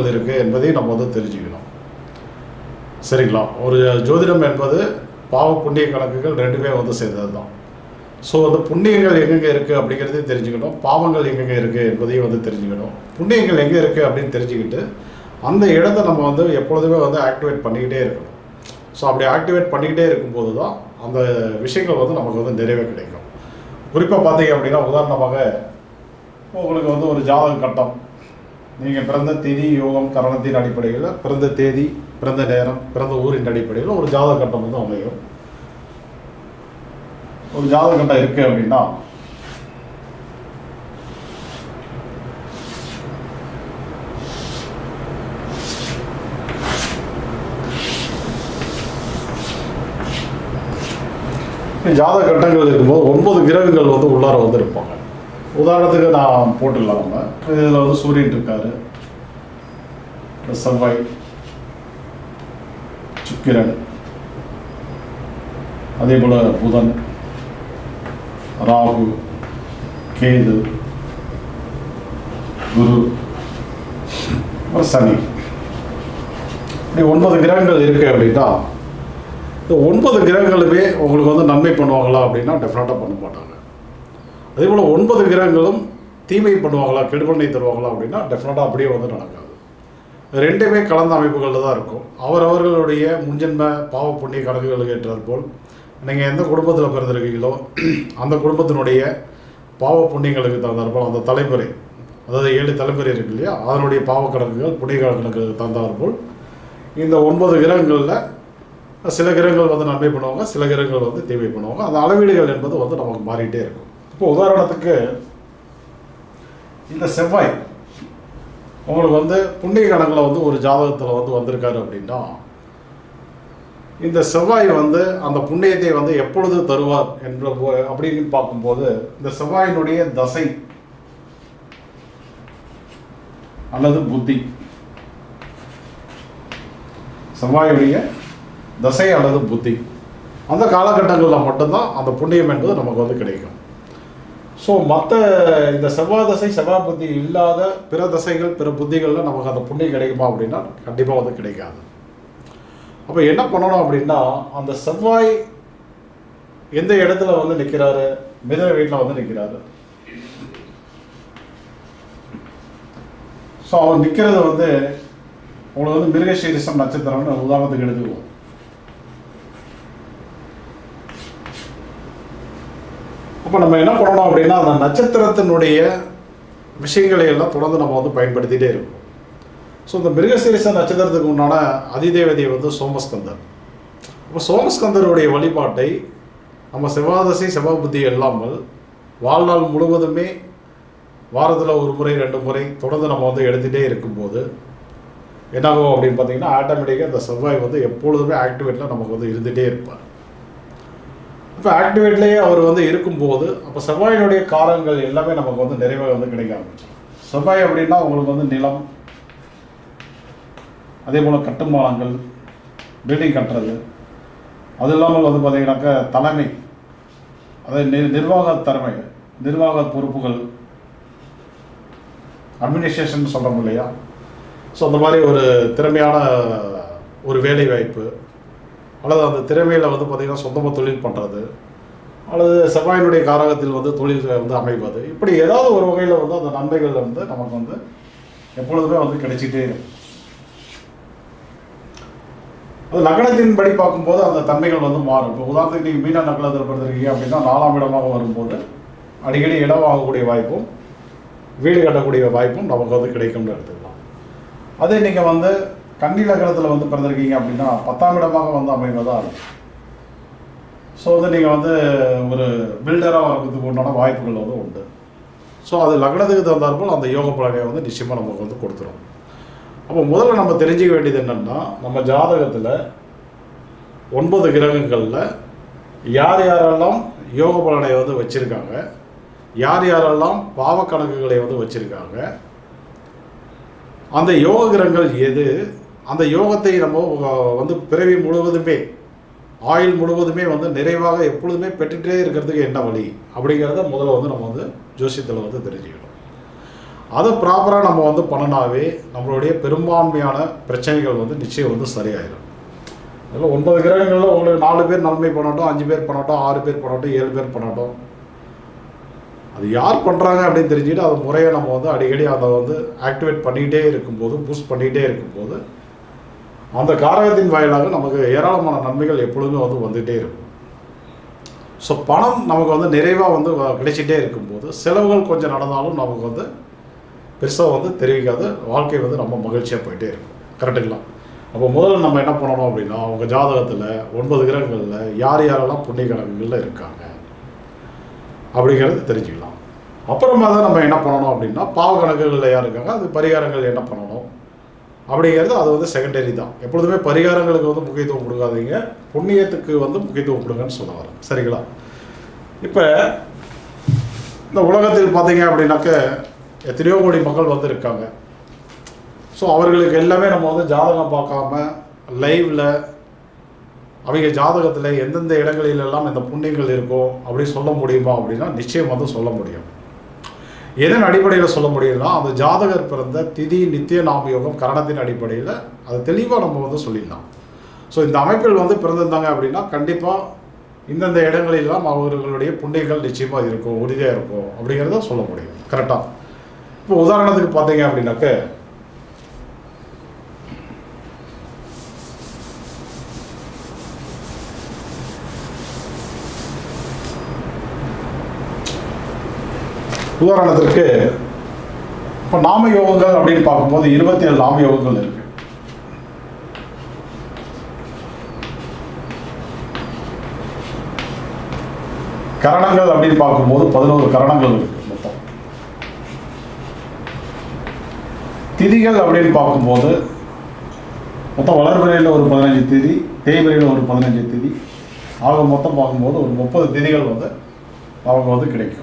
எப்பொழுது இருக்குது என்பதையும் நம்ம வந்து தெரிஞ்சுக்கணும் சரிங்களா ஒரு ஜோதிடம் என்பது பாவ புண்ணிய கணக்குகள் ரெண்டுமே வந்து சேர்ந்தது தான் ஸோ அந்த புண்ணியங்கள் எங்கெங்கே இருக்குது அப்படிங்கிறதையும் தெரிஞ்சுக்கணும் பாவங்கள் எங்கெங்கே இருக்குது என்பதையும் வந்து தெரிஞ்சுக்கணும் புண்ணியங்கள் எங்கே இருக்குது அப்படின்னு தெரிஞ்சுக்கிட்டு அந்த இடத்த நம்ம வந்து எப்பொழுதுமே வந்து ஆக்டிவேட் பண்ணிக்கிட்டே இருக்கணும் ஸோ அப்படி ஆக்டிவேட் பண்ணிக்கிட்டே இருக்கும்போது தான் அந்த விஷயங்கள் வந்து நமக்கு வந்து நிறைவே கிடைக்கும் குறிப்பாக பார்த்தீங்க அப்படின்னா உதாரணமாக உங்களுக்கு வந்து ஒரு ஜாதக கட்டம் நீங்கள் பிறந்த திதி யோகம் கரணத்தின் அடிப்படையில் பிறந்த தேதி பிறந்த நேரம் பிறந்த ஊரின் அடிப்படையில் ஒரு ஜாதக கட்டம் வந்து அமையும் ஒரு ஜாதக கட்டம் இருக்குது அப்படின்னா ஜாதக கட்டங்கள் இருக்கும்போது ஒன்பது கிரகங்கள் வந்து உள்ளார வந்து இருப்பாங்க உதாரணத்துக்கு நான் போட்டுடலாம் நம்ம இதில் வந்து சூரியன் இருக்காரு இந்த செவ்வாய் சுக்கிரன் அதே போல் புதன் ராகு கேது குரு அப்புறம் சனி இப்படி ஒன்பது கிரகங்கள் இருக்கு அப்படின்னா இந்த ஒன்பது கிரகங்களுமே உங்களுக்கு வந்து நன்மை பண்ணுவாங்களா அப்படின்னா டெஃபினட்டாக பண்ண மாட்டாங்க அதே போல் ஒன்பது கிரகங்களும் தீமை பண்ணுவாங்களா கெடுபலனை தருவாங்களா அப்படின்னா டெஃபினட்டாக அப்படியே வந்து நடக்காது ரெண்டுமே கலந்த அமைப்புகளில் தான் இருக்கும் அவரவர்களுடைய முன்ஜென்ம பாவ புண்ணிய கணக்குகளுக்கு ஏற்றாற் போல் நீங்கள் எந்த குடும்பத்தில் பிறந்திருக்கீங்களோ அந்த குடும்பத்தினுடைய பாவ புண்ணியங்களுக்கு தகுந்தாற்போல் அந்த தலைமுறை அதாவது ஏழு தலைமுறை இருக்கு இல்லையா அதனுடைய பாவ கணக்குகள் புண்ணிய கணக்குகளுக்கு தகுந்தாற்போல் இந்த ஒன்பது கிரகங்களில் சில கிரகங்கள் வந்து நன்மை பண்ணுவாங்க சில கிரகங்கள் வந்து தீமை பண்ணுவாங்க அந்த அளவீடுகள் என்பது வந்து நமக்கு மாறிட்டே இருக்கும் இப்போ உதாரணத்துக்கு இந்த செவ்வாய் உங்களுக்கு வந்து புண்ணிய கணக்கில் வந்து ஒரு ஜாதகத்தில் வந்து வந்திருக்காரு அப்படின்னா இந்த செவ்வாய் வந்து அந்த புண்ணியத்தை வந்து எப்பொழுது தருவார் என்ற போ- அப்படின்னு பார்க்கும்போது இந்த செவ்வாயினுடைய தசை அல்லது புத்தி செவ்வாயுடைய தசை அல்லது புத்தி அந்த காலகட்டங்களில் மட்டும்தான் அந்த புண்ணியம் என்பது நமக்கு வந்து கிடைக்கும் ஸோ மற்ற இந்த செவ்வாய் தசை செவ்வாய் புத்தி இல்லாத பிற தசைகள் பிற புத்திகளில் நமக்கு அந்த புண்ணியம் கிடைக்குமா அப்படின்னா கண்டிப்பாக வந்து கிடைக்காது அப்போ என்ன பண்ணணும் அப்படின்னா அந்த செவ்வாய் எந்த இடத்துல வந்து நிற்கிறாரு மிதன வீட்டில் வந்து நிற்கிறாரு ஸோ அவர் நிற்கிறது வந்து உங்களுக்கு வந்து மிருகசீரிசம் நட்சத்திரம்னு உதாரணத்துக்கு எடுத்துக்குவோம் அப்போ நம்ம என்ன பண்ணணும் அப்படின்னா அந்த நட்சத்திரத்தினுடைய விஷயங்களை எல்லாம் தொடர்ந்து நம்ம வந்து பயன்படுத்திட்டே இருக்கோம் ஸோ இந்த மிருகசீரிச நட்சத்திரத்துக்கு உண்டான அதிதேவதை வந்து சோமஸ்கந்தர் அப்போ சோமஸ்கந்தருடைய வழிபாட்டை நம்ம செவ்வாதசை செவ்வாய் புத்தி இல்லாமல் வாழ்நாள் முழுவதுமே வாரத்தில் ஒரு முறை ரெண்டு முறை தொடர்ந்து நம்ம வந்து எடுத்துகிட்டே இருக்கும்போது என்னாகும் அப்படின்னு பார்த்தீங்கன்னா ஆட்டோமேட்டிக்காக இந்த செவ்வாய் வந்து எப்பொழுதுமே ஆக்டிவேட்டில் நமக்கு வந்து இருந்துகிட்டே இருப்பார் இப்போ ஆக்டிவேட்லேயே அவர் வந்து இருக்கும்போது அப்போ செவ்வாயினுடைய காரங்கள் எல்லாமே நமக்கு வந்து நிறைவாக வந்து கிடைக்க ஆரம்பிச்சிடும் செவ்வாய் அப்படின்னா உங்களுக்கு வந்து நிலம் அதே போல் கட்டுமானங்கள் பில்டிங் கட்டுறது அது இல்லாமல் வந்து பார்த்தீங்கன்னாக்கா தலைமை அதாவது நிர் நிர்வாக திறமை நிர்வாக பொறுப்புகள் அட்மினிஸ்ட்ரேஷன் சொல்கிறோம் இல்லையா ஸோ அந்த மாதிரி ஒரு திறமையான ஒரு வேலை வாய்ப்பு அல்லது அந்த திறமையில் வந்து பார்த்திங்கன்னா சொந்தமாக தொழில் பண்ணுறது அல்லது செவ்வாயினுடைய காரகத்தில் வந்து தொழில் வந்து அமைவது இப்படி ஏதாவது ஒரு வகையில் வந்து அந்த நன்மைகள் வந்து நமக்கு வந்து எப்பொழுதுமே வந்து கிடைச்சிட்டே இருக்கும் அது லக்னத்தின் படி பார்க்கும்போது அந்த தன்மைகள் வந்து மாறும் இப்போ உதாரணத்துக்கு நீங்கள் மீன நக்கலத்தில் பிறந்திருக்கீங்க அப்படின்னா நாலாம் இடமாக வரும்போது அடிக்கடி இடம் வாங்கக்கூடிய வாய்ப்பும் வீடு கட்டக்கூடிய வாய்ப்பும் நமக்கு வந்து கிடைக்கும்னு எடுத்துக்கலாம் அதே நீங்கள் வந்து கன்னி லக்னத்தில் வந்து பிறந்திருக்கீங்க அப்படின்னா பத்தாம் இடமாக வந்து அமைவதாக இருக்கும் ஸோ வந்து நீங்கள் வந்து ஒரு பில்டராக வர்றதுக்கு உண்டான வாய்ப்புகள் வந்து உண்டு ஸோ அது லக்னத்துக்கு தகுந்தாற்போல் அந்த யோக பலனை வந்து நிச்சயமாக நமக்கு வந்து கொடுத்துரும் அப்போ முதல்ல நம்ம தெரிஞ்சுக்க வேண்டியது என்னென்னா நம்ம ஜாதகத்தில் ஒன்பது கிரகங்களில் யார் யாரெல்லாம் யோக பலனை வந்து வச்சுருக்காங்க யார் யாரெல்லாம் பாவ கணக்குகளை வந்து வச்சுருக்காங்க அந்த யோக கிரகங்கள் எது அந்த யோகத்தை நம்ம வ- வந்து பிறவி முழுவதுமே ஆயுள் முழுவதுமே வந்து நிறைவாக எப்பொழுதுமே பெற்றுட்டே இருக்கிறதுக்கு என்ன வழி அப்படிங்கிறத முதல்ல வந்து நம்ம வந்து ஜோசியத்தில் வந்து தெரிஞ்சுக்கணும் அதை ப்ராப்பராக நம்ம வந்து பண்ணினாவே நம்மளுடைய பெரும்பான்மையான பிரச்சனைகள் வந்து நிச்சயம் வந்து சரியாயிடும் அதில் ஒன்பது கிரகங்களில் உங்களுக்கு நாலு பேர் நன்மை பண்ணட்டும் அஞ்சு பேர் பண்ணட்டும் ஆறு பேர் பண்ணட்டும் ஏழு பேர் பண்ணட்டும் அது யார் பண்ணுறாங்க அப்படின்னு தெரிஞ்சுட்டு அது முறையை நம்ம வந்து அடிக்கடி அதை வந்து ஆக்டிவேட் பண்ணிக்கிட்டே இருக்கும்போது பூஸ்ட் பண்ணிக்கிட்டே இருக்கும்போது அந்த காரகத்தின் வாயிலாக நமக்கு ஏராளமான நன்மைகள் எப்பொழுதுமே வந்து வந்துகிட்டே இருக்கும் ஸோ பணம் நமக்கு வந்து நிறைவாக வந்து வ- கிடைச்சிட்டே இருக்கும்போது செலவுகள் கொஞ்சம் நடந்தாலும் நமக்கு வந்து பெருசாக வந்து தெரிவிக்காது வாழ்க்கை வந்து ரொம்ப மகிழ்ச்சியாக போயிட்டே இருக்கும் கரெக்டுங்களா அப்போ முதல்ல நம்ம என்ன பண்ணணும் அப்படின்னா அவங்க ஜாதகத்தில் ஒன்பது கிரகங்களில் யார் யாரெல்லாம் புண்ணிய கணக்குகளில் இருக்காங்க அப்படிங்கிறது தெரிஞ்சுக்கலாம் அப்புறமா தான் நம்ம என்ன பண்ணணும் அப்படின்னா பாவ கணக்குகளில் யார் இருக்காங்க அது பரிகாரங்கள் என்ன பண்ணணும் அப்படிங்கிறது அது வந்து செகண்டரி தான் எப்பொழுதுமே பரிகாரங்களுக்கு வந்து முக்கியத்துவம் கொடுக்காதீங்க புண்ணியத்துக்கு வந்து முக்கியத்துவம் கொடுங்கன்னு சொல்ல வரேன் சரிங்களா இப்போ இந்த உலகத்தில் பார்த்தீங்க அப்படின்னாக்க எத்தனையோ கோடி மக்கள் வந்து இருக்காங்க ஸோ அவர்களுக்கு எல்லாமே நம்ம வந்து ஜாதகம் பார்க்காம லைவில் அவங்க ஜாதகத்தில் எந்தெந்த இடங்களில் எல்லாம் இந்த புண்ணியங்கள் இருக்கும் அப்படி சொல்ல முடியுமா அப்படின்னா நிச்சயம் வந்து சொல்ல முடியும் எதன் அடிப்படையில் சொல்ல முடியும்னா அந்த ஜாதகர் பிறந்த திதி நித்திய நாம யோகம் கரணத்தின் அடிப்படையில் அதை தெளிவாக நம்ம வந்து சொல்லிடலாம் ஸோ இந்த அமைப்பில் வந்து பிறந்திருந்தாங்க அப்படின்னா கண்டிப்பாக இந்தந்த இடங்களிலெல்லாம் அவர்களுடைய புண்ணியங்கள் நிச்சயமாக இருக்கும் உறுதியாக இருக்கும் அப்படிங்கிறத சொல்ல முடியும் கரெக்டாக இப்போ உதாரணத்துக்கு பார்த்தீங்க அப்படின்னாக்க உதாரணத்திற்கு இப்போ நாம யோகங்கள் அப்படின்னு பார்க்கும்போது இருபத்தி ஏழு நாம யோகங்கள் இருக்கு கரணங்கள் அப்படின்னு பார்க்கும்போது பதினோரு கரணங்கள் இருக்கு மொத்தம் திதிகள் அப்படின்னு பார்க்கும்போது மொத்தம் வளர்பிறையில் ஒரு பதினஞ்சு திதி தேய்பிறையில் ஒரு பதினஞ்சு திதி ஆக மொத்தம் பார்க்கும்போது ஒரு முப்பது திதிகள் வந்து அவங்க வந்து கிடைக்கும்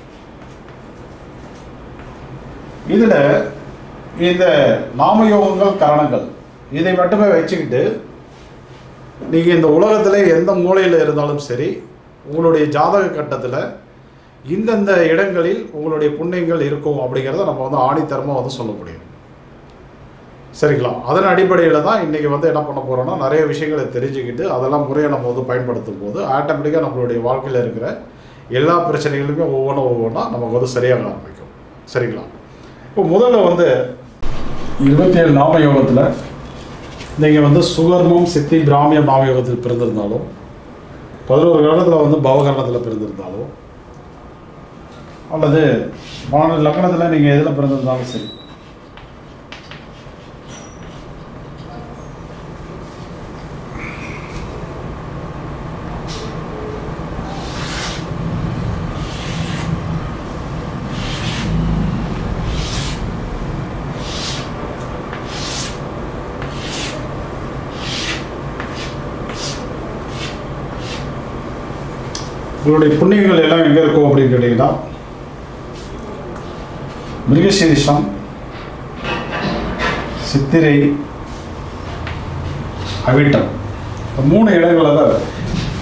இதில் இந்த நாமயோகங்கள் கரணங்கள் இதை மட்டுமே வச்சுக்கிட்டு நீங்கள் இந்த உலகத்தில் எந்த மூலையில் இருந்தாலும் சரி உங்களுடைய ஜாதக கட்டத்தில் இந்தந்த இடங்களில் உங்களுடைய புண்ணியங்கள் இருக்கும் அப்படிங்கிறத நம்ம வந்து ஆணித்தரமாக வந்து சொல்ல முடியும் சரிங்களா அதன் அடிப்படையில் தான் இன்றைக்கி வந்து என்ன பண்ண போகிறோம்னா நிறைய விஷயங்களை தெரிஞ்சுக்கிட்டு அதெல்லாம் முறையை நம்ம வந்து பயன்படுத்தும் போது ஆட்டோமேட்டிக்காக நம்மளுடைய வாழ்க்கையில் இருக்கிற எல்லா பிரச்சனைகளுமே ஒவ்வொன்றும் ஒவ்வொன்றா நமக்கு வந்து சரியாக ஆரம்பிக்கும் சரிங்களா இப்போ முதல்ல வந்து இருபத்தி ஏழு நாம யோகத்தில் நீங்கள் வந்து சுகர்மம் சித்தி பிராமியம் நாம யோகத்தில் பிறந்திருந்தாலும் பதினோரு கரணத்தில் வந்து பவகரணத்தில் பிறந்திருந்தாலும் அல்லது மாநில லக்னத்தில் நீங்கள் எதில் பிறந்திருந்தாலும் சரி உங்களுடைய புண்ணியங்கள் எல்லாம் எங்கே இருக்கும் அப்படின்னு கேட்டிங்கன்னா மிருகசீரிஷம் சித்திரை அவிட்டம் இந்த மூணு இடங்களில் தான் இருக்கு.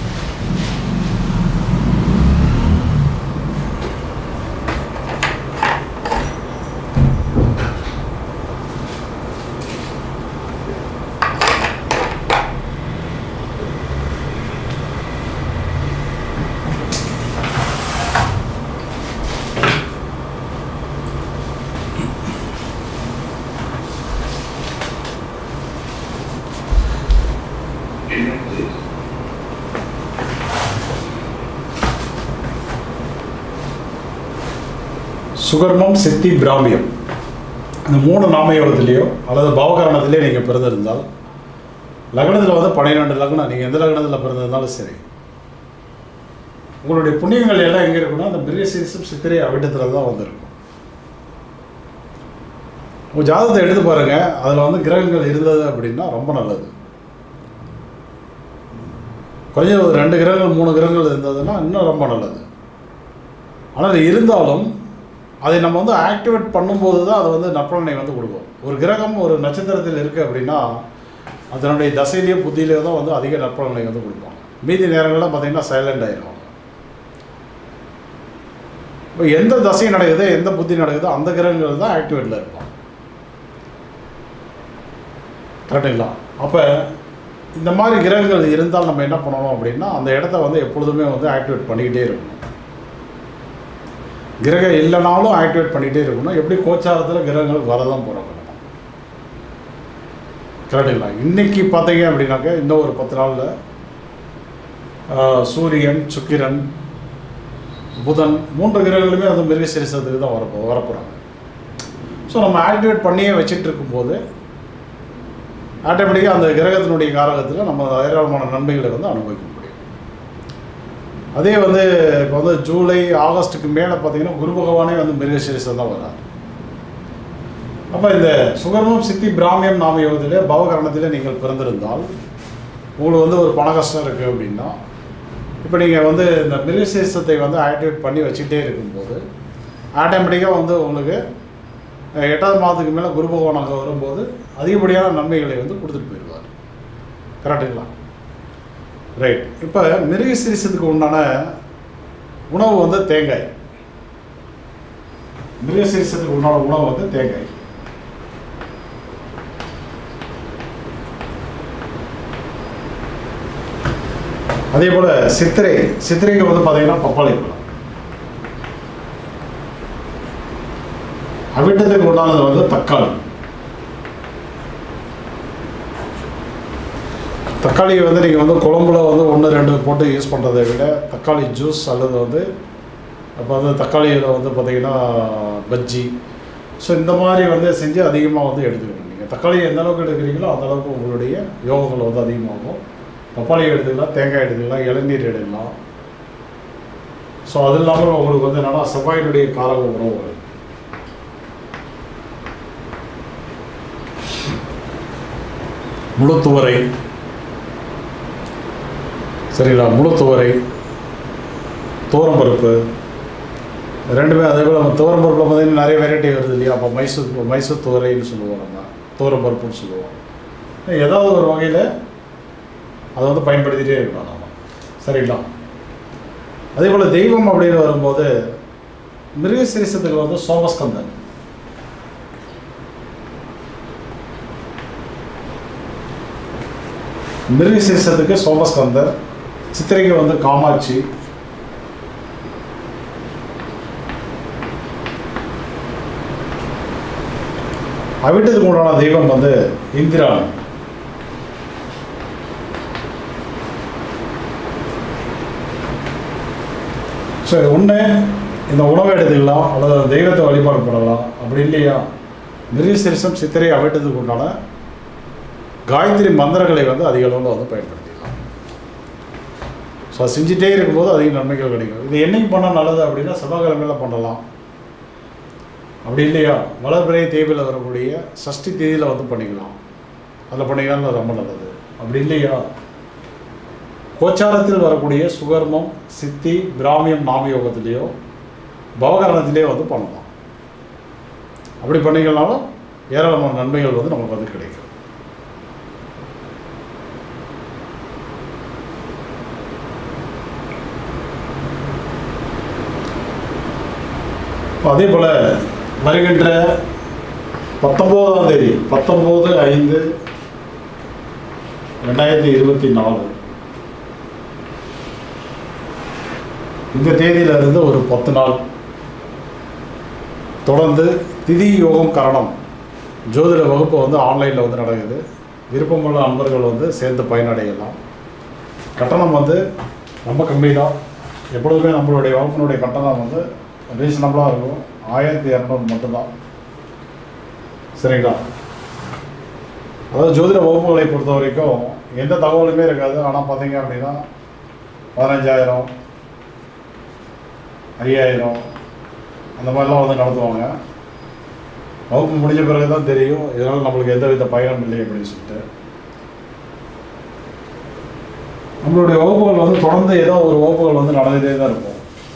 சுகர்மம் சித்தி பிராமியம் இந்த மூணு நாமயோகத்திலேயோ அல்லது பவகரணத்திலேயோ நீங்கள் பிறந்திருந்தால் லக்னத்தில் வந்து பன்னிரெண்டு லக்னம் நீங்கள் எந்த லக்னத்தில் பிறந்திருந்தாலும் சரி உங்களுடைய புண்ணியங்கள் எல்லாம் எங்கே இருக்குன்னா அந்த மிருகசீரிசம் சித்திரை அவிட்டத்தில் தான் வந்திருக்கும் உங்கள் ஜாதகத்தை எடுத்து பாருங்க அதில் வந்து கிரகங்கள் இருந்தது அப்படின்னா ரொம்ப நல்லது குறைஞ்சது ஒரு ரெண்டு கிரகங்கள் மூணு கிரகங்கள் இருந்ததுன்னா இன்னும் ரொம்ப நல்லது ஆனால் இருந்தாலும் அதை நம்ம வந்து ஆக்டிவேட் பண்ணும்போது தான் அது வந்து நற்பலனை வந்து கொடுக்கும் ஒரு கிரகம் ஒரு நட்சத்திரத்தில் இருக்குது அப்படின்னா அதனுடைய தசையிலேயோ புத்தியிலேயோ தான் வந்து அதிக நற்பலனை வந்து கொடுப்பாங்க மீதி நேரங்கள்லாம் பார்த்தீங்கன்னா சைலண்ட் ஆயிடும் இப்போ எந்த தசை நடக்குதோ எந்த புத்தி நடக்குதோ அந்த கிரகங்கள் தான் ஆக்டிவேட்டில் இருப்பான் கரெக்டுங்களா அப்போ இந்த மாதிரி கிரகங்கள் இருந்தால் நம்ம என்ன பண்ணணும் அப்படின்னா அந்த இடத்த வந்து எப்பொழுதுமே வந்து ஆக்டிவேட் பண்ணிக்கிட்டே இருக்கணும் கிரகம் இல்லைனாலும் ஆக்டிவேட் பண்ணிக்கிட்டே இருக்கணும் எப்படி கோச்சாரத்தில் கிரகங்கள் வரதான் புறப்படணும் கரெக்டுங்களா இன்னைக்கு பார்த்தீங்க அப்படின்னாக்க இன்னும் ஒரு பத்து நாளில் ஆஹ், சூரியன் சுக்கிரன் புதன் மூன்று கிரகங்களுமே வந்து மிருகசீரிசத்துக்கு தான் வரப்போ வரப்போகிறாங்க ஸோ நம்ம ஆக்டிவேட் பண்ணியே வச்சுட்டு இருக்கும்போது ஆட்டோமேட்டிக்காக அந்த கிரகத்தினுடைய காரகத்தில் நம்ம ஏராளமான நன்மைகளை வந்து அனுபவிக்க முடியும் அதே வந்து இப்போ வந்து ஜூலை ஆகஸ்ட்டுக்கு மேலே பார்த்தீங்கன்னா குரு பகவானே வந்து மிருகசீரிசம் தான் வரார் அப்போ இந்த சுகர்மம் சித்தி பிராமியம் நாம யோகத்திலே பவகரணத்திலே நீங்கள் பிறந்திருந்தால் உங்களுக்கு வந்து ஒரு பண கஷ்டம் இருக்குது அப்படின்னா இப்போ நீங்கள் வந்து இந்த மிருகசீரிசத்தை வந்து ஆக்டிவேட் பண்ணி வச்சுக்கிட்டே இருக்கும்போது ஆட்டோமேட்டிக்காக வந்து உங்களுக்கு அஹ், எட்டாவது மாதத்துக்கு மேலே குரு பகவான் அங்கே வரும்போது அதிகப்படியான நன்மைகளை வந்து கொடுத்துட்டு போயிடுவார் கரெக்டுங்களா ரைட் இப்போ மிருகசீரிசத்துக்கு உண்டான உணவு வந்து தேங்காய் மிருகசீரிசத்துக்கு உண்டான உணவு வந்து தேங்காய் அதே போல் சித்திரை சித்திரைக்கு வந்து பார்த்தீங்கன்னா பப்பாளி பழம் அவிட்டத்துக்கு உண்டானது வந்து தக்காளி தக்காளியை வந்து நீங்கள் வந்து குழம்புல வந்து ஒன்று ரெண்டு போட்டு யூஸ் பண்ணுறதை விட தக்காளி ஜூஸ் அல்லது வந்து அப்போ வந்து தக்காளியில் வந்து பார்த்தீங்கன்னா பஜ்ஜி ஸோ இந்த மாதிரி வந்து செஞ்சு அதிகமாக வந்து எடுத்துக்கணும் நீங்கள் தக்காளியை எந்த அளவுக்கு எடுக்கிறீங்களோ அந்த அளவுக்கு உங்களுடைய யோகங்கள் வந்து அதிகமாகும் பப்பாளி எடுத்துக்கலாம் தேங்காய் எடுத்துக்கலாம் இளநீர் எடுக்கலாம் ஸோ அது இல்லாமல் உங்களுக்கு வந்து என்னன்னா செவ்வாயினுடைய காரக உணவு வரும். முழுத்துவரை சரிங்களா முழுத்துவரை துவரம்பருப்பு ரெண்டுமே அதே போல் நம்ம துவரம்பருப்பில் பார்த்தீங்கன்னா நிறைய வெரைட்டி வருது இல்லையா அப்போ மைசூர் மைசூர் துவரைன்னு சொல்லுவோம் நம்ம துவரம்பருப்புன்னு சொல்லுவோம் ஏதாவது ஒரு வகையில் அதை வந்து பயன்படுத்திகிட்டே இருக்கணும் நம்ம சரிங்களா அதே போல் தெய்வம் அப்படின்னு வரும்போது மிருகசிரிசத்துக்கு வந்து சோமஸ்கந்தன் மிருகசீரிசத்துக்கு சோமஸ்கந்தர் சித்திரைக்கு வந்து காமாட்சி அவிட்டதுக்கு உண்டான தெய்வம் வந்து இந்திராணி ஸோ ஒன்று இந்த உணவை எடுத்துக்கலாம் அல்லது அந்த தெய்வத்தை வழிபாடு பண்ணலாம் அப்படி இல்லையா மிருகசீரிசம் சித்திரை அவிட்டதுக்கு உண்டான காயத்ரி மந்திரங்களை வந்து அதிக அளவில் வந்து பயன்படுத்திக்கலாம் ஸோ அது செஞ்சுட்டே இருக்கும்போது அதிக நன்மைகள் கிடைக்கும் இது என்னைக்கு பண்ணால் நல்லது அப்படின்னா செவ்வாய்க்கிழமையில் பண்ணலாம் அப்படி இல்லையா வளர்பிறை தேவையில் வரக்கூடிய சஷ்டி தேதியில் வந்து பண்ணிக்கலாம் அதில் பண்ணிக்கலாம் ரொம்ப நல்லது அப்படி இல்லையா கோச்சாரத்தில் வரக்கூடிய சுகர்மம் சித்தி பிராமியம் நாமயோகத்திலேயோ பவகரணத்திலேயோ வந்து பண்ணலாம் அப்படி பண்ணிக்கலனாலும் ஏராளமான நன்மைகள் வந்து நமக்கு வந்து கிடைக்கும் அதே போல் வருகின்ற பத்தொம்போதாம் தேதி பத்தொம்போது ஐந்து ரெண்டாயிரத்தி இருபத்தி நாலு இந்த தேதியில இருந்து ஒரு பத்து நாள் தொடர்ந்து திதி யோகம் கரணம் ஜோதிட வகுப்பு வந்து ஆன்லைனில் வந்து நடக்குது விருப்பமுள்ள நண்பர்கள் வந்து சேர்ந்து பயனடையலாம் கட்டணம் வந்து ரொம்ப கம்மி தான் எப்பொழுதுமே நம்மளுடைய வகுப்பினுடைய கட்டணம் வந்து ரீசனபிளாக இருக்கும் ஆயிரத்தி இரநூறு மட்டும்தான் சரிங்களா அதாவது ஜோதிட வகுப்புகளை பொறுத்த வரைக்கும் எந்த தகவலுமே இருக்காது ஆனால் பார்த்தீங்க அப்படின்னா பதினஞ்சாயிரம் ஐயாயிரம் அந்த மாதிரிலாம் வந்து நடத்துவாங்க வகுப்பு முடிஞ்ச பிறகு தான் தெரியும் இதனால் நம்மளுக்கு எந்த வித பயனும் இல்லை அப்படின்னு சொல்லிட்டு நம்மளுடைய வகுப்புகள் வந்து தொடர்ந்து ஏதோ ஒரு வகுப்புகள் வந்து நடந்துகிட்டே தான் இருக்கும்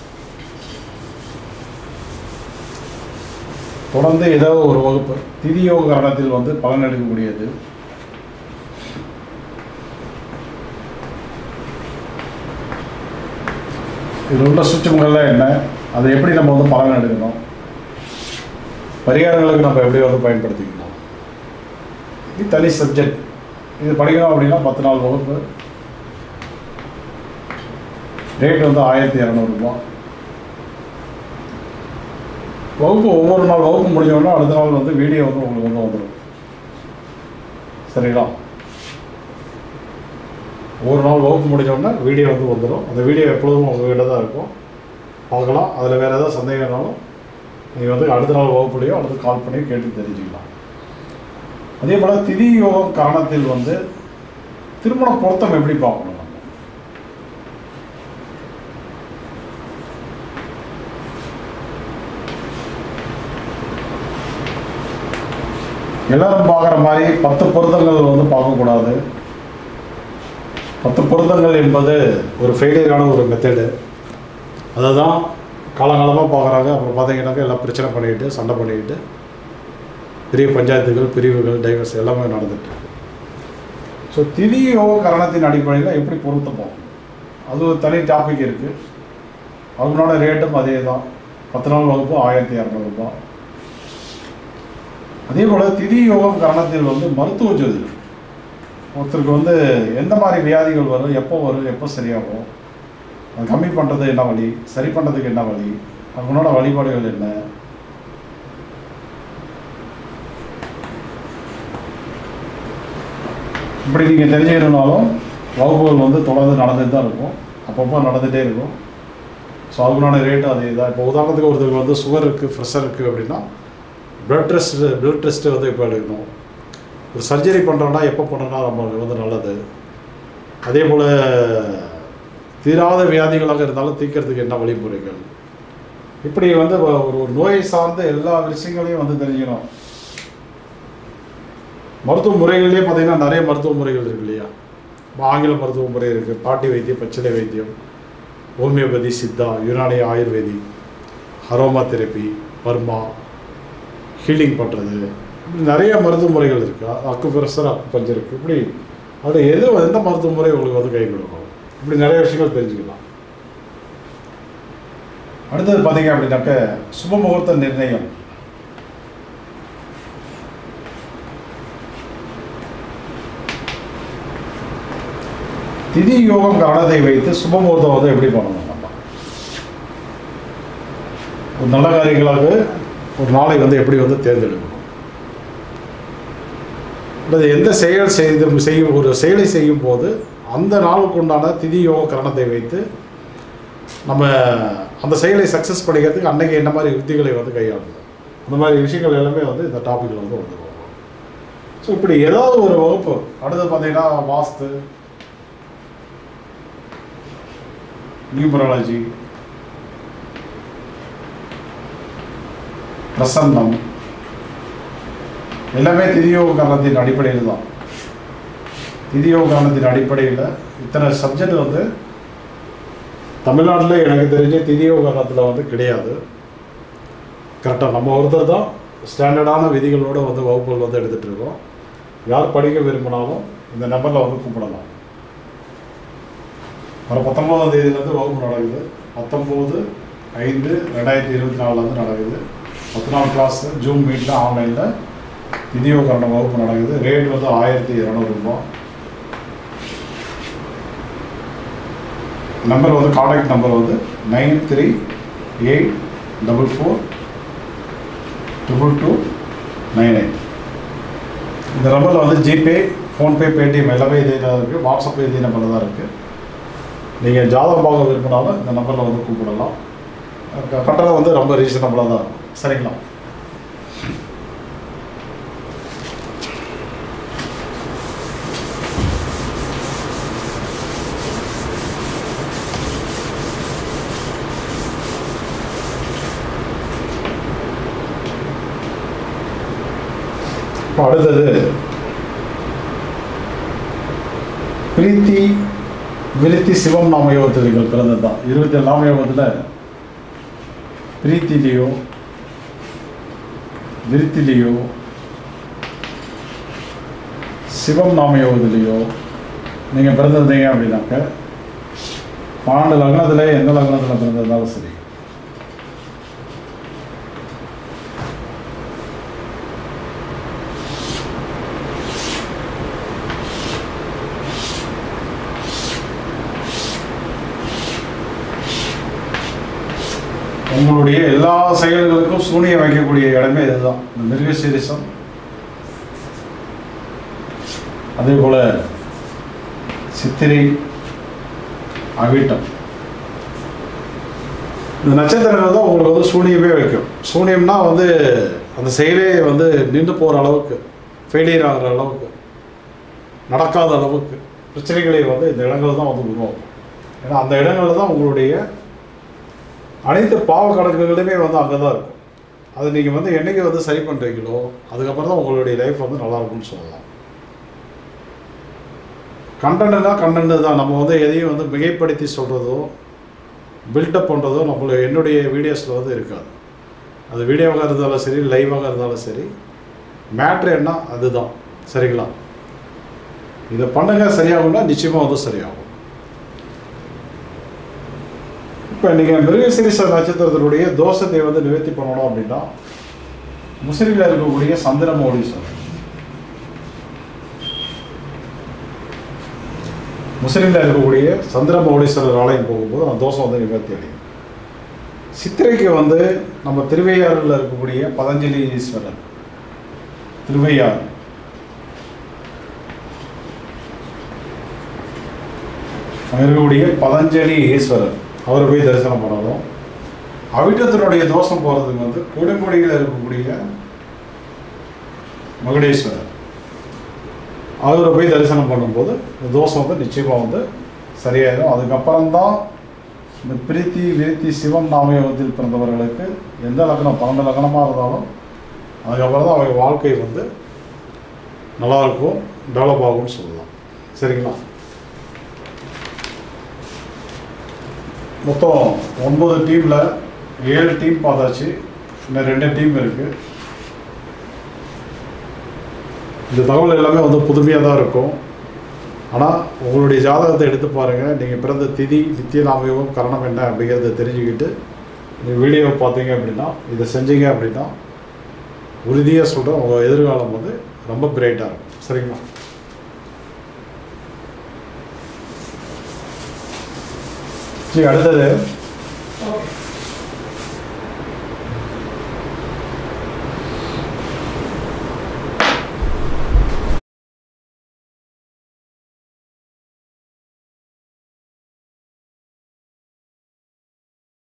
தொடர்ந்து ஏதோ ஒரு வகுப்பு திதியோக கரணத்தில் வந்து பலன் எடுக்கக்கூடியது இதில் உள்ள சூட்சங்கள்லாம் என்ன அதை எப்படி நம்ம வந்து பலன் எடுக்கணும் பரிகாரங்களுக்கு நம்ம எப்படி வந்து பயன்படுத்திக்கணும் இது தனி சப்ஜெக்ட் இது படிக்கணும் அப்படின்னா பத்து நாள் வகுப்பு ரேட் வந்து ஆயிரத்தி இரநூறுபா வகுப்பு ஒவ்வொரு நாள் வகுப்பு முடிஞ்சோடனே அடுத்த நாள் வந்து வீடியோ வந்து உங்களுக்கு வந்து வந்துடும் சரிங்களா ஒரு நாள் வகுப்பு முடிஞ்சோடனே வீடியோ வந்து வந்துடும் அந்த வீடியோ எப்பொழுதும் உங்ககிட்ட தான் இருக்கும் பார்க்கலாம் அதில் வேறு ஏதாவது சந்தேகம்னாலும் நீங்கள் வந்து அடுத்த நாள் வகுப்புலையோ அடுத்து கால் பண்ணி கேட்டு தெரிஞ்சுக்கலாம் அதே போல் திதி யோகம் காரணத்தில் வந்து திருமண பொருத்தம் எப்படி பார்க்கணும் நம்ம எல்லாரும் பார்க்குற மாதிரி பத்து பொருத்தங்கள் வந்து பார்க்கக்கூடாது பத்து பொருத்தங்கள் என்பது ஒரு ஃபெயிலியரான ஒரு மெத்தடு அதை தான் காலங்காலமாக பார்க்குறாங்க அப்புறம் பார்த்தீங்கன்னாக்கா எல்லாம் பிரச்சனை பண்ணிக்கிட்டு சண்டை பண்ணிக்கிட்டு பெரிய பஞ்சாயத்துகள் பிரிவுகள் டைவர்ஸ் எல்லாமே நடந்துட்டு இருக்கு ஸோ திதி யோக கரணத்தின் அடிப்படையில் எப்படி பொருத்தம் போகும் அது ஒரு தனி டாபிக் இருக்குது அவங்களோட ரேட்டும் அதே தான் பத்து நாள் வகுப்பு ஆயிரத்தி இரநூறுபா அதே போல் திதி யோகம் கரணத்தில் வந்து மருத்துவ ஜோதிடம் ஒருத்தருக்கு வந்து எந்த மாதிரி வியாதிகள் வரும் எப்போ வரும் எப்போ சரியாகும் அது கம்மி பண்ணுறது என்ன வழி சரி பண்ணுறதுக்கு என்ன வழி அவங்களோட வழிபாடுகள் என்ன இப்படி நீங்கள் தெரிஞ்சுக்கணுனாலும் வகுப்புகள் வந்து தொடர்ந்து நடந்துட்டு தான் இருக்கும் அப்பப்போ நடந்துகிட்டே இருக்கும் ஸோ அதுக்குண்டான ரேட்டு அதே தான் இப்போ உதாரணத்துக்கு ஒருத்தருக்கு வந்து சுகர் இருக்குது ப்ரெஷர் இருக்குது அப்படின்னா ப்ளட் டெஸ்ட்டு ப்ளட் டெஸ்ட்டு வந்து இப்போ எடுக்கணும் ஒரு சர்ஜரி பண்ணுறோன்னா எப்போ பண்ணோன்னா நம்மளுக்கு வந்து நல்லது அதே போல் தீராத வியாதிகளாக இருந்தாலும் தீர்க்கறதுக்கு என்ன வழிமுறைகள் இப்படி வந்து ஒரு ஒரு நோயை சார்ந்த எல்லா விஷயங்களையும் வந்து தெரிஞ்சுக்கணும் மருத்துவ முறைகள்லேயே பார்த்தீங்கன்னா நிறைய மருத்துவ முறைகள் இருக்கு இல்லையா இப்ப ஆங்கில மருத்துவ முறை இருக்குது பாட்டி வைத்தியம் பச்சிலை வைத்தியம் homeopathy Siddha Unani ayurvedic aroma therapy பர்மா ஹீலிங் பண்ணுறது இப்படி நிறைய மருத்துவ முறைகள் இருக்குது அக்கு பிரஷர் அக்கு பஞ்சர் இருக்குது இப்படி அதில் எது எந்த மருத்துவ முறை உங்களுக்கு வந்து கை கொடுக்கும் இப்படி நிறைய விஷயங்கள் தெரிஞ்சுக்கலாம் அடுத்தது பார்த்தீங்க அப்படின்னாக்க சுப முகூர்த்த நிர்ணயம் திதி யோகம் காரணத்தை வைத்து சுப முகூர்த்தம் வந்து எப்படி பண்ணணும் நம்ம ஒரு நல்ல காரியங்களாக ஒரு நாளை வந்து எப்படி வந்து தேர்ந்தெடுக்கணும் அல்லது எந்த செயல் செய்து செய்யும் ஒரு செயலை செய்யும் போது அந்த நாளுக்கு உண்டான திதி யோக கரணத்தை வைத்து நம்ம அந்த செயலை சக்ஸஸ் பண்ணிக்கிறதுக்கு அன்னைக்கு என்ன மாதிரி யுக்திகளை வந்து கையாளணும் அந்த மாதிரி விஷயங்கள் எல்லாமே வந்து இந்த டாப்பிக்கில் வந்து வந்துருவோம் ஸோ இப்படி ஏதாவது ஒரு வகுப்பு அடுத்து பார்த்தீங்கன்னா வாஸ்து நியூமராலஜி பிரசன்னம் எல்லாமே திதியோக காரணத்தின் அடிப்படையில் தான் திதியோக காரணத்தின் அடிப்படையில் இத்தனை சப்ஜெக்ட் வந்து தமிழ்நாட்டில் எனக்கு தெரிஞ்ச திதியோக காரணத்தில் வந்து கிடையாது கரெக்டாக நம்ம ஒருத்தர் தான் ஸ்டாண்டர்டான விதிகளோட வந்து வகுப்புகள் வந்து எடுத்துகிட்டு இருக்கோம் யார் படிக்க விரும்பினாலும் இந்த நம்பரில் வந்து கூப்பிடலாம் வர பத்தொம்போதாம் தேதியிலேருந்து வகுப்பு நடக்குது பத்தொம்போது ஐந்து ரெண்டாயிரத்தி இருபத்தி நாலுலேருந்து நடக்குது பத்து நாள் கிளாஸ் ஜூம் மீட்டில் ஆன்லைனில் விதியோ கரண்ட வகுப்பு நடக்குது ரேட் வந்து ஆயிரத்தி இரநூறுபா நம்பர் வந்து காண்டாக்ட் நம்பர் வந்து nine three eight double four triple two nine eight இந்த நம்பரில் வந்து ஜிபே ஃபோன்பே பேடிஎம் எல்லாமே இதே தான் இருக்குது வாட்ஸ்அப் இதே நம்பரில் தான் இருக்குது நீங்கள் ஜாதகம் பார்க்க விரும்பினாலும் இந்த நம்பரில் வந்து கூப்பிடலாம் க- கட்டணம் வந்து ரொம்ப ரீசனபிளாக தான் இருக்கும் சரிங்களா இப்போ அடுத்தது பிரீத்தி விருத்தி சிவம் நாமயோகத்தில் நீங்கள் பிறந்தது தான் இருபத்தி ஏழு நாமயோகத்தில் பிரீத்திலேயோ விருத்திலேயோ சிவம் நாமயோகத்திலேயோ நீங்கள் பிறந்திருந்தீங்க அப்படின்னாக்க பன்னெண்டு லக்னத்தில் எந்த லக்னத்தில் பிறந்திருந்தாலும் சரி உங்களுடைய எல்லா செயல்களுக்கும் சூனியம் வைக்கக்கூடிய இடமே இதுதான் இந்த மிருகசீரிசம் அதே போல சித்திரை அவிட்டம் இந்த நட்சத்திரங்கள் தான் உங்களுக்கு வந்து சூனியமே வைக்கும் சூனியம்னா வந்து அந்த செயலே வந்து நின்று போகிற அளவுக்கு ஃபெயிலியர் ஆகிற அளவுக்கு நடக்காத அளவுக்கு பிரச்சனைகளை வந்து இந்த இடங்கள் தான் வந்து உருவாகும் ஏன்னா அந்த இடங்கள்ல தான் உங்களுடைய அனைத்து பாவ கணக்குகளுமே வந்து அங்கே தான் இருக்கும் அது நீங்கள் வந்து என்னைக்கு வந்து சரி பண்ணுறீங்களோ அதுக்கப்புறம் தான் உங்களுடைய லைஃப் வந்து நல்லா இருக்கும்னு சொல்லலாம் கண்டென்ட்னா கண்டென்ட் தான் நம்ம வந்து எதையும் வந்து மிகைப்படுத்தி சொல்கிறதோ பில்டப் பண்ணுறதோ நம்மள என்னுடைய வீடியோஸில் வந்து இருக்காது அது வீடியோவாக இருந்தாலும் சரி லைவாக இருந்தாலும் சரி மேட்ரு என்ன அதுதான் சரிங்களா இதை பண்ணுங்க சரியாகும்னா நிச்சயமாக வந்து சரியாகும் இப்போ நீங்கள் மிருகசிரிச நட்சத்திரத்தினுடைய தோஷத்தை வந்து நிவர்த்தி பண்ணணும் அப்படின்னா முஸ்லீமில் இருக்கக்கூடிய சந்திரமௌலீஸ்வரர் முஸ்லீமில் இருக்கக்கூடிய சந்திரமௌலீஸ்வரர் ஆலயம் போகும்போது அந்த தோஷம் வந்து நிவர்த்தி அடையும் சித்திரைக்கு வந்து நம்ம திருவையாறில் இருக்கக்கூடிய பதஞ்சலி ஈஸ்வரர் திருவையாறு அங்க இருக்கக்கூடிய பதஞ்சலி ஈஸ்வரர் அவரை போய் தரிசனம் பண்ணணும் அவிட்டத்தினுடைய தோஷம் போகிறதுக்கு வந்து கொடுமுடியில் இருக்கக்கூடிய மகுடேஸ்வரர் அவரை போய் தரிசனம் பண்ணும்போது இந்த தோஷம் வந்து நிச்சயமாக வந்து சரியாயிடும் அதுக்கப்புறம் தான் இந்த பிரீத்தி விருத்தி சிவம் நாமயோகத்தில் பிறந்தவர்களுக்கு எந்த லக்னம் பன்னெண்டு லக்னமாக இருந்தாலும் அதுக்கப்புறம் தான் அவங்க வாழ்க்கை வந்து நல்லா இருக்கும் டெவலப் ஆகும்னு சொல்லலாம் சரிங்களா மொத்தம் ஒன்பது டீமில் ஏழு டீம் பார்த்தாச்சு இன்னும் ரெண்டு டீம் இருக்குது இந்த தகவல் எல்லாமே வந்து புதுமையாக தான் இருக்கும் ஆனால் உங்களுடைய ஜாதகத்தை எடுத்து பாருங்கள் நீங்கள் பிறந்த திதி நித்திய நாமயோகம் கரணம் என்ன அப்படிங்கிறத தெரிஞ்சுக்கிட்டு இந்த வீடியோவை பார்த்தீங்க அப்படின்னா இதை செஞ்சீங்க அப்படின்னா உறுதியாக சொல்கிறேன் உங்கள் எதிர்காலம் வந்து ரொம்ப பிரைட்டாக இருக்கும் சரிங்களா சரி அடுத்தது